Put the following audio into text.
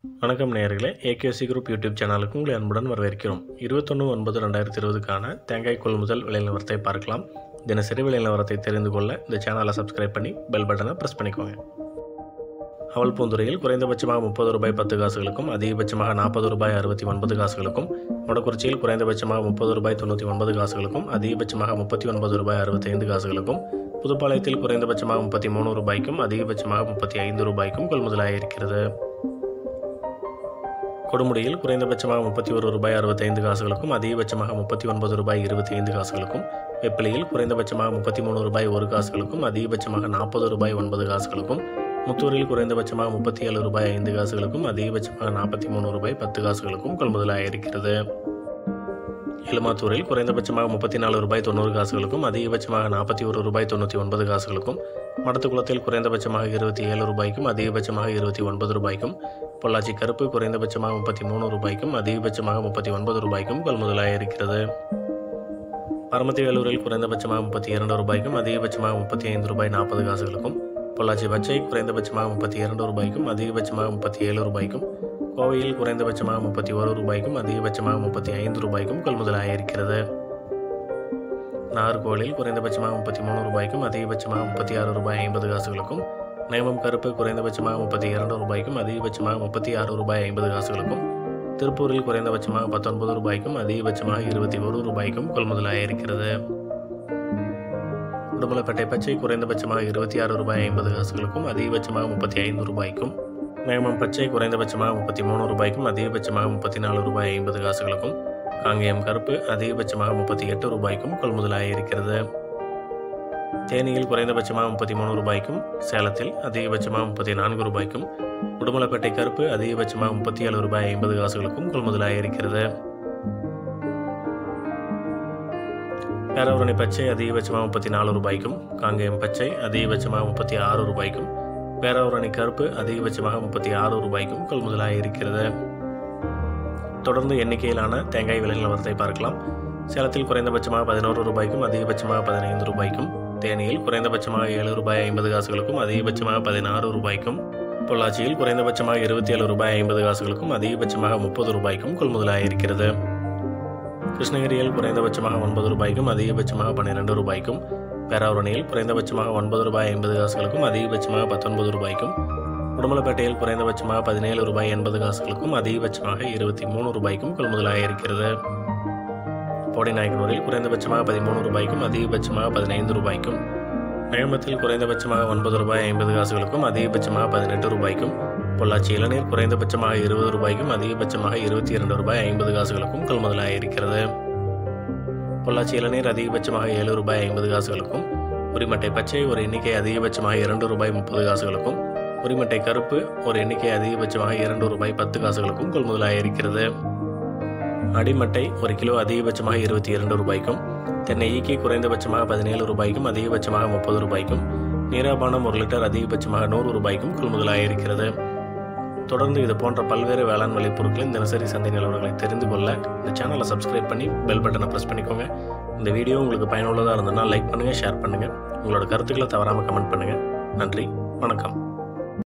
வணக்கம் நேயர்களே AKC group YouTube சேனலுக்கு உங்களை அன்புடன் வரவேற்கிறோம் இருபத்தொன்று ஒன்பது ரெண்டாயிரத்தி இருபதுக்கான தேங்காய் கொள்முதல் விலை நிலவரத்தை பார்க்கலாம் தினசரி விலை நிலவரத்தை தெரிந்து கொள்ள இந்த சேனலை சப்ஸ்கிரைப் பண்ணி பெல் பட்டனை ப்ரெஸ் பண்ணிக்கோங்க அவல் பூந்துறையில் குறைந்தபட்சமாக முப்பது ரூபாய் பத்து காசுகளுக்கும் அதிகபட்சமாக நாற்பது ரூபாய் அறுபத்தி ஒன்பது காசுகளுக்கும் மொடக்குறிச்சியில் குறைந்தபட்சமாக முப்பது ரூபாய் தொண்ணூற்றி ஒன்பது காசுகளுக்கும் அதிகபட்சமாக முப்பத்தி ஒன்பது ரூபாய் அறுபத்தைந்து காசுகளுக்கும் புதுப்பாளையத்தில் குறைந்தபட்சமாக முப்பத்தி மூணு ரூபாய்க்கும் அதிகபட்சமாக முப்பத்தி ஐந்து ரூபாய்க்கும் கொள்முதலாக இருக்கிறது கொடுமுடியில் குறைந்தபட்சமாக முப்பத்தி ஒரு ரூபாய் அறுபத்தைந்து காசுகளுக்கும் அதிகபட்சமாக முப்பத்தி ஒன்பது ரூபாய் இருபத்தி ஐந்து காசுகளுக்கும் வெப்பிலையில் குறைந்தபட்சமாக முப்பத்தி மூணு ரூபாய் ஒரு காசுகளுக்கும் அதிகபட்சமாக நாற்பது ரூபாய் ஒன்பது காசுகளுக்கும் முத்தூரில் குறைந்தபட்சமாக முப்பத்தி ஏழு ரூபாய் ஐந்து காசுகளுக்கும் அதிகபட்சமாக நாற்பத்தி மூணு ரூபாய் பத்து காசுகளுக்கும் கொள்முதலாக இருக்கிறது எலுமாத்தூரில் குறைந்தபட்சமாக முப்பத்தி நாலு ரூபாய் தொண்ணூறு காசுகளுக்கும் அதிகபட்சமாக நாற்பத்தி ஒரு ரூபாய் தொண்ணூற்றி ஒன்பது காசுகளுக்கும் மடத்துக்குளத்தில் குறைந்தபட்சமாக இருபத்தி ஏழு ரூபாய்க்கும் அதிகபட்சமாக இருபத்தி ஒன்பது ரூபாய்க்கும் பொள்ளாச்சி கருப்பு குறைந்தபட்சமாக முப்பத்தி மூணு ரூபாய்க்கும் அதிகபட்சமாக முப்பத்தி ஒன்பது ரூபாய்க்கும் கொள்முதலாக இருக்கிறது பரமத்தி வேலூரில் குறைந்தபட்சமாக முப்பத்தி இரண்டு ரூபாய்க்கும் அதிகபட்சமாக முப்பத்தி ஐந்து ரூபாய் நாற்பது காசுகளுக்கும் பொள்ளாச்சி பச்சை குறைந்தபட்சமாக முப்பத்தி இரண்டு ரூபாய்க்கும் அதிகபட்சமாக முப்பத்தி ஏழு ரூபாய்க்கும் கோவையில் குறைந்தபட்சமாக முப்பத்தி ஒரு ரூபாய்க்கும் அதிகபட்சமாக முப்பத்தி ஐந்து ரூபாய்க்கும் கொள்முதலாக இருக்கிறது நாகர்கோவிலில் குறைந்தபட்சமாக முப்பத்தி மூணு ரூபாய்க்கும் அதிகபட்சமாக முப்பத்தி ஆறு ரூபாய் ஐம்பது காசுகளுக்கும் நேமம் கருப்பு குறைந்தபட்சமாக முப்பத்தி இரண்டு ரூபாய்க்கும் அதிகபட்சமாக முப்பத்தி ஆறு ரூபாய் ஐம்பது காசுகளுக்கும் திருப்பூரில் குறைந்தபட்சமாக பத்தொன்பது ரூபாய்க்கும் அதிகபட்சமாக இருபத்தி ஒரு ரூபாய்க்கும் கொள்முதலாக இருக்கிறது உடுமலைப்பேட்டை பச்சை குறைந்தபட்சமாக இருபத்தி ஆறு ரூபாய் ஐம்பது காசுகளுக்கும் அதிகபட்சமாக முப்பத்தி ஐந்து ரூபாய்க்கும் நேமம் பச்சை குறைந்தபட்சமாக முப்பத்தி மூணு ரூபாய்க்கும் அதிகபட்சமாக முப்பத்தி நாலு ரூபாய் ஐம்பது காசுகளுக்கும் காங்கேயம் கருப்பு அதிகபட்சமாக முப்பத்தி எட்டு ரூபாய்க்கும் கொள்முதலாக இருக்கிறது தேனியில் குறைந்தபட்சமாக முப்பத்தி மூணு ரூபாய்க்கும் சேலத்தில் அதிகபட்சமாக முப்பத்தி நான்கு ரூபாய்க்கும் உடுமலைப்பேட்டை கருப்பு அதிகபட்சமாக முப்பத்தி ஏழு ரூபாய் ஐம்பது காசுகளுக்கும் கொள்முதலாக இருக்கிறது பேரவரணி பச்சை அதிகபட்சமாக முப்பத்தி நாலு ரூபாய்க்கும் காங்கேயம் பச்சை அதிகபட்சமாக முப்பத்தி ஆறு ரூபாய்க்கும் பேரவரணி கருப்பு அதிகபட்சமாக முப்பத்தி ஆறு ரூபாய்க்கும் கொள்முதலாக இருக்கிறது தொடர்ந்து எண்ணிக்கையிலான தேங்காய் விலை நிலவரத்தை பார்க்கலாம் சேலத்தில் குறைந்தபட்சமாக பதினோரு ரூபாய்க்கும் அதிகபட்சமாக பதினைந்து ரூபாய்க்கும் தேனியில் குறைந்தபட்சமாக ஏழு ரூபாய் ஐம்பது காசுகளுக்கும் அதிகபட்சமாக பதினாறு ரூபாய்க்கும் பொள்ளாச்சியில் குறைந்தபட்சமாக இருபத்தி ஏழு ரூபாய் ஐம்பது காசுகளுக்கும் அதிகபட்சமாக முப்பது ரூபாய்க்கும் கொள்முதலாக இருக்கிறது கிருஷ்ணகிரியில் குறைந்தபட்சமாக ஒன்பது ரூபாய்க்கும் அதிகபட்சமாக பன்னிரெண்டு ரூபாய்க்கும் பேராவரணியில் குறைந்தபட்சமாக ஒன்பது ரூபாய் ஐம்பது காசுகளுக்கும் அதிகபட்சமாக பத்தொன்பது ரூபாய்க்கும் உடுமலைப்பேட்டையில் குறைந்தபட்சமாக பதினேழு ரூபாய் எண்பது காசுகளுக்கும் அதிகபட்சமாக இருபத்தி மூணு ரூபாய்க்கும் கொள்முதலாக இருக்கிறது போடிநாயக்கனூரில் குறைந்தபட்சமாக பதிமூணு ரூபாய்க்கும் அதிகபட்சமாக பதினைந்து ரூபாய்க்கும் நேமத்தில் குறைந்தபட்சமாக ஒன்பது ரூபாய் ஐம்பது காசுகளுக்கும் அதிகபட்சமாக பதினெட்டு ரூபாய்க்கும் பொள்ளாச்சி இளநீர் குறைந்தபட்சமாக இருபது ரூபாய்க்கும் அதிகபட்சமாக இருபத்தி இரண்டு ரூபாய் ஐம்பது காசுகளுக்கும் கொள்முதலாக இருக்கிறது பொள்ளாச்சி இளநீர் அதிகபட்சமாக ஏழு ரூபாய் ஐம்பது காசுகளுக்கும் உரிமட்டை பச்சை ஒரு எண்ணிக்கை அதிகபட்சமாக இரண்டு ரூபாய் முப்பது காசுகளுக்கும் உரிமட்டை கருப்பு ஒரு எண்ணிக்கை அதிகபட்சமாக இரண்டு ரூபாய் பத்து காசுகளுக்கும் கொள்முதலாக இருக்கிறது அடிமட்டை ஒரு கிலோ அதிகபட்சமாக இருபத்தி இரண்டு ரூபாய்க்கும் தென்னை ஈக்கி குறைந்தபட்சமாக பதினேழு ரூபாய்க்கும் அதிகபட்சமாக முப்பது ரூபாய்க்கும் நீராபானம் ஒரு லிட்டர் அதிகபட்சமாக நூறு ரூபாய்க்கும் கொள்முதலாக இருக்கிறது தொடர்ந்து இது போன்ற பல்வேறு வேளாண் விலை பொருட்களின் தினசரி சந்தை நிலவரங்களை தெரிந்து கொள்ள இந்த சேனலை சப்ஸ்கிரைப் பண்ணி பெல் பட்டனை ப்ரெஸ் பண்ணிக்கோங்க இந்த வீடியோ உங்களுக்கு பயனுள்ளதாக இருந்ததுன்னா லைக் பண்ணுங்கள் ஷேர் பண்ணுங்கள் உங்களோட கருத்துக்களை தவறாமல் கமெண்ட் பண்ணுங்கள் நன்றி வணக்கம்